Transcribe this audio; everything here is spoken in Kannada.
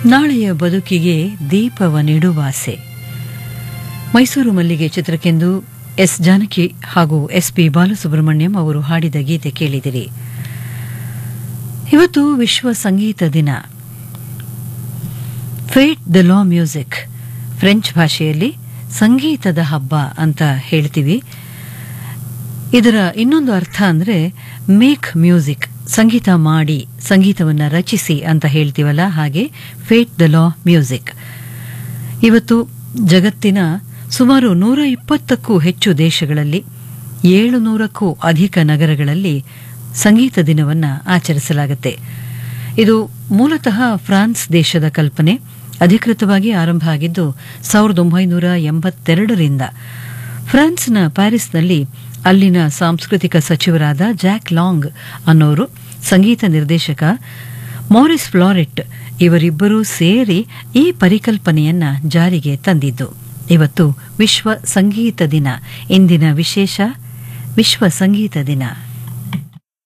ನಾಳೆಯ ಬದುಕಿಗೆ ದೀಪವ ನೀಡುವಾಸೆ ಮೈಸೂರು ಮಲ್ಲಿಗೆ ಚಿತ್ರಕ್ಕೆಂದು ಎಸ್ ಜಾನಕಿ ಹಾಗೂ ಎಸ್ ಪಿ ಬಾಲಸುಬ್ರಹ್ಮಣ್ಯಂ ಅವರು ಹಾಡಿದ ಗೀತೆ ಕೇಳಿದಿರಿ ಇವತ್ತು ವಿಶ್ವ ಸಂಗೀತ ದಿನ fete de la musique French ಭಾಷೆಯಲ್ಲಿ ಸಂಗೀತದ ಹಬ್ಬ ಅಂತ ಹೇಳ್ತೀವಿ ಇದರ ಇನ್ನೊಂದು ಅರ್ಥ ಅಂದ್ರೆ ಮೇಕ್ ಮ್ಯೂಸಿಕ್ ಸಂಗೀತ ಮಾಡಿ ಸಂಗೀತವನ್ನ ರಚಿಸಿ ಅಂತ ಹೇಳ್ತೀವಲ್ಲ ಹಾಗೆ ಫೇಟ್ ದ ಲಾ ಮ್ಯೂಸಿಕ್ ಇವತ್ತು ಜಗತ್ತಿನ ಸುಮಾರು ನೂರ ಇಪ್ಪತ್ತಕ್ಕೂ ಹೆಚ್ಚು ದೇಶಗಳಲ್ಲಿ ಏಳು ನೂರಕ್ಕೂ ಅಧಿಕ ನಗರಗಳಲ್ಲಿ ಸಂಗೀತ ದಿನವನ್ನ ಆಚರಿಸಲಾಗುತ್ತೆ ಇದು ಮೂಲತಃ ಫ್ರಾನ್ಸ್ ದೇಶದ ಕಲ್ಪನೆ ಅಧಿಕೃತವಾಗಿ ಆರಂಭ ಆಗಿದ್ದು ಸಾವಿರದ ಒಂಬೈನೂರ ಎಂಬತ್ತೆರಡರಿಂದ ಫ್ರಾನ್ಸ್ನ ಪ್ಯಾರಿಸ್ನಲ್ಲಿ ಅಲ್ಲಿನ ಸಾಂಸ್ಕೃತಿಕ ಸಚಿವರಾದ ಜಾಕ್ ಲಾಂಗ್ ಅನ್ನೋರು ಸಂಗೀತ ನಿರ್ದೇಶಕ ಮಾರಿಸ್ ಫ್ಲಾರೆಟ್ ಇವರಿಬ್ಬರೂ ಸೇರಿ ಈ ಪರಿಕಲ್ಪನೆಯನ್ನ ಜಾರಿಗೆ ತಂದಿದ್ದು ಇವತ್ತು ವಿಶ್ವ ಸಂಗೀತ ದಿನ ಇಂದಿನ ವಿಶೇಷ ವಿಶ್ವ ಸಂಗೀತ ದಿನ